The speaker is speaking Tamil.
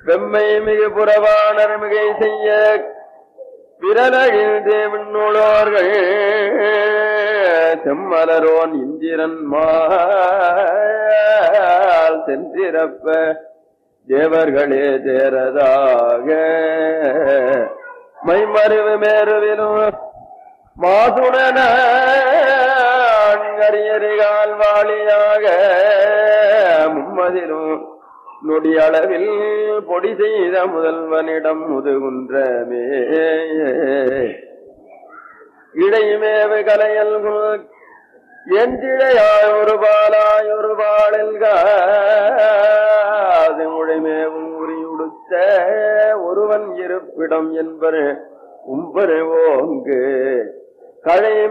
வெம்மை மிகு புறவாணர் மிகை செய்ய பிறலகில் தேவின்னோளோர்கள் செம்மலரோன் இந்திரன் மால் சென்றிரப்ப தேவர்களே தேரதாக மைமருவு மேருவிலும் மாசுடன அரியறிகால் வாளியாக மும்மதிலும் நொடியளவில் பொடி செய்த முதல்வனிடம் முதுகுன்றமே இடைமேவு கலையல் எந்திழையாய் ஒரு பாலாய் ஒரு பாடல்காது முழைமேவும் உரியுடுத்த ஒருவன் இருப்பிடம் என்பர் உம்பரு ஓங்கு களை